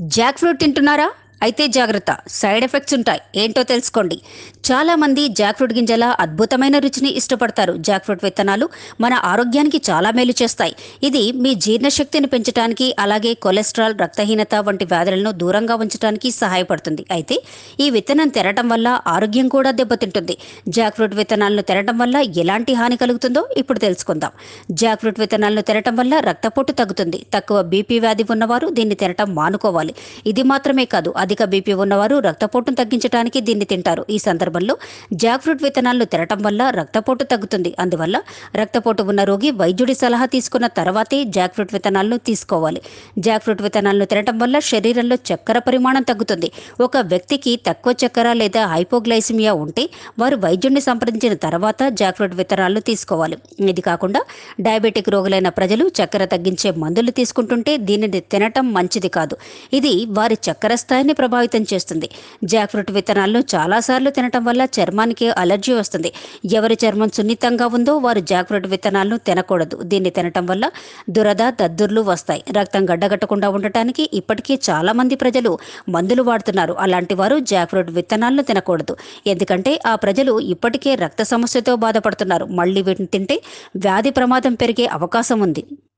Jack fruit తింటున్నారా అయితే జాగ్రత్త సైడ్ ఎఫెక్ట్స్ ఉంటాయి ఏంటో తెలుసుకోండి చాలా మంది జాక్ ఫ్రూట్ గింజల అద్భుతమైన రుచిని ఇష్టపడతారు జాక్ ఫ్రూట్ విత్తనాలు మన ఆరోగ్యానికి చాలా మేలు చేస్తాయి ఇది మీ జీర్ణశక్తిని పెంచడానికి అలాగే కొలెస్ట్రాల్ రక్తహీనత వంటి వ్యాధులను దూరంగా ఉంచడానికి సహాయపడుతుంది అయితే ఈ విత్తనం తినటం వల్ల ఆరోగ్యం కూడా దెబ్బతింటుంది జాక్ ఫ్రూట్ విత్తనాలను తినటం వల్ల ఎలాంటి హాని కలుగుతుందో ఇప్పుడు తెలుసుకుందాం జాక్ ఫ్రూట్ విత్తనాలను తినటం వల్ల రక్తపోటు తగ్గుతుంది తక్కువ బీపీ వ్యాధి ఉన్నవారు దీన్ని తినటం మానుకోవాలి ఇది మాత్రమే కాదు అధిక బీపీ ఉన్నవారు రక్తపోటును తగ్గించడానికి దీన్ని తింటారు ఈ సందర్భంలో జాక్ ఫ్రూట్ విత్తనాలను తినటం వల్ల రక్తపోటు తగ్గుతుంది అందువల్ల రక్తపోటు ఉన్న రోగి వైద్యుడి సలహా తీసుకున్న తర్వాతే జాక్ ఫ్రూట్ విత్తనాలను తీసుకోవాలి జాక్ ఫ్రూట్ విత్తనాలను తినటం వల్ల శరీరంలో చక్కెర పరిమాణం తగ్గుతుంది ఒక వ్యక్తికి తక్కువ చక్కెర లేదా హైపోగ్లైసిమియా ఉంటే వారు వైద్యుడిని సంప్రదించిన తర్వాత జాక్ ఫ్రూట్ విత్తనాలను తీసుకోవాలి ఇది కాకుండా డయాబెటిక్ రోగులైన ప్రజలు చక్కెర తగ్గించే మందులు తీసుకుంటుంటే దీనిని తినటం మంచిది కాదు ఇది వారి చక్కెర స్థాయిని ప్రభావితం చేస్తుంది జాక్ ఫ్రూట్ విత్తనాలను చాలాసార్లు తినటం వల్ల చర్మానికి అలర్జీ వస్తుంది ఎవరి చర్మం సున్నితంగా ఉందో వారు జాక్ ఫ్రూట్ విత్తనాలను తినకూడదు దీన్ని తినటం వల్ల దురద దద్దుర్లు వస్తాయి రక్తం గడ్డగట్టకుండా ఉండటానికి ఇప్పటికీ చాలా మంది ప్రజలు మందులు వాడుతున్నారు అలాంటి వారు జాక్ ఫ్రూట్ విత్తనాలను తినకూడదు ఎందుకంటే ఆ ప్రజలు ఇప్పటికే రక్త సమస్యతో బాధపడుతున్నారు మళ్ళీ వీటిని తింటే వ్యాధి ప్రమాదం పెరిగే అవకాశం ఉంది